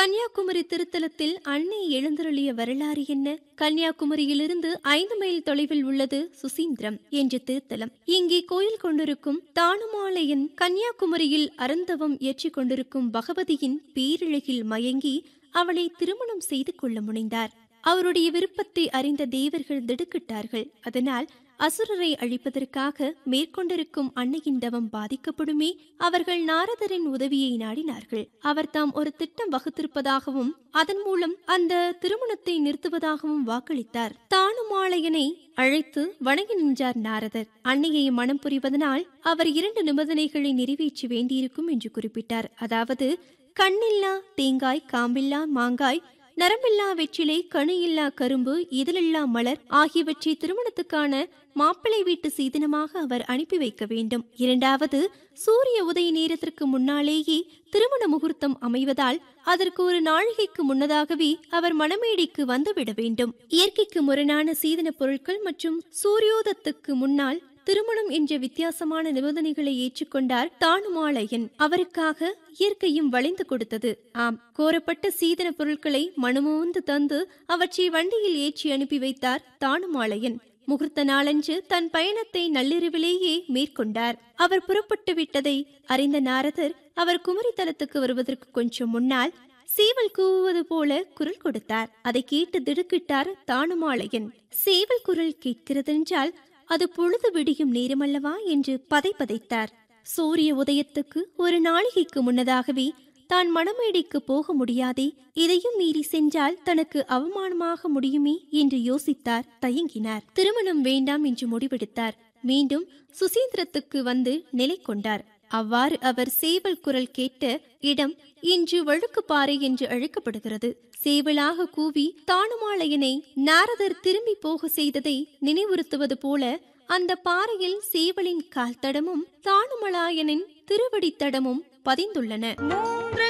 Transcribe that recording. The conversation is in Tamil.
கன்னியாகுமரி திருத்தலத்தில் அன்னை எழுந்தருளிய வரலாறு என்ன கன்னியாகுமரியிலிருந்து ஐந்து மைல் தொலைவில் உள்ளது சுசீந்திரம் என்ற திருத்தலம் இங்கே கோயில் கொண்டிருக்கும் தானுமாலையன் கன்னியாகுமரியில் அருந்தவம் ஏற்றிக் கொண்டிருக்கும் பகவதியின் பேரிழகில் மயங்கி அவளை திருமணம் செய்து கொள்ள முனைந்தார் அவருடைய விருப்பத்தை அறிந்த தேவர்கள் திடுக்கிட்டார்கள் அதனால் அசுரரை அழிப்பதற்காக மேற்கொண்டிருக்கும் அன்னையின் தவம் பாதிக்கப்படுமே அவர்கள் நாரதரின் உதவியை நாடினார்கள் அவர் தாம் ஒரு திட்டம் வகுத்திருப்பதாகவும் அதன் மூலம் அந்த திருமணத்தை நிறுத்துவதாகவும் வாக்களித்தார் தானுமாலையனை அழைத்து வணங்கி நின்றார் நாரதர் அன்னையை மனம் புரிவதனால் அவர் இரண்டு நிபந்தனைகளை நிறைவேற்ற வேண்டியிருக்கும் என்று குறிப்பிட்டார் அதாவது கண்ணில்லா தேங்காய் காம்பில்லா மாங்காய் நரம்பில்லா வெற்றிலை கணு இல்லா கரும்பு இதழில்லா மலர் ஆகியவற்றை திருமணத்துக்கான மாப்பிள்ளை வீட்டு சீதனமாக அவர் அனுப்பி வைக்க வேண்டும் இரண்டாவது சூரிய உதய நேரத்திற்கு முன்னாலேயே திருமண முகூர்த்தம் அமைவதால் அதற்கு ஒரு நாழிகைக்கு முன்னதாகவே அவர் மணமேடைக்கு வந்துவிட வேண்டும் இயற்கைக்கு முரணான சீதன பொருட்கள் மற்றும் சூரியோதத்துக்கு முன்னால் திருமணம் என்ற வித்தியாசமான நிபந்தனைகளை ஏற்றுக்கொண்டார் தானுமாலையன் அவருக்காக இயற்கையும் வளைந்து கொடுத்தது ஆம் கோரப்பட்ட சீதன பொருட்களை மனமோந்து தந்து அவற்றை வண்டியில் ஏற்றி அனுப்பி வைத்தார் தானுமாலையன் முகூர்த்த நாளன்று தன் பயணத்தை நள்ளிரவிலேயே மேற்கொண்டார் அவர் புறப்பட்டு விட்டதை அறிந்த நாரதர் அவர் குமரி தலத்துக்கு வருவதற்கு கொஞ்சம் முன்னால் சேவல் கூவுவது போல குரல் கொடுத்தார் அதை கேட்டு திடுக்கிட்டார் தானுமாலையன் சேவல் குரல் கேட்கிறதென்றால் அது பொழுது விடியும் நேரமல்லவா என்று பதை பதைத்தார் சூரிய உதயத்துக்கு ஒரு நாளிகைக்கு முன்னதாகவே தான் மணமேடைக்கு போக முடியாதே இதையும் மீறி சென்றால் தனக்கு அவமானமாக முடியுமே என்று யோசித்தார் தயங்கினார் திருமணம் வேண்டாம் என்று முடிவெடுத்தார் மீண்டும் சுசீந்திரத்துக்கு வந்து நிலை கொண்டார் அவ்வாறு அவர் சேவல் குரல் கேட்ட இடம் இன்று வழுக்குப்பாறை என்று அழைக்கப்படுகிறது சேவலாக கூவி தானுமாலையனை நாரதர் திரும்பி போக செய்ததை நினைவுறுத்துவது போல அந்த பாறையில் சேவலின் கால் தடமும் தானுமலாயனின் திருவடித்தடமும் பதிந்துள்ளன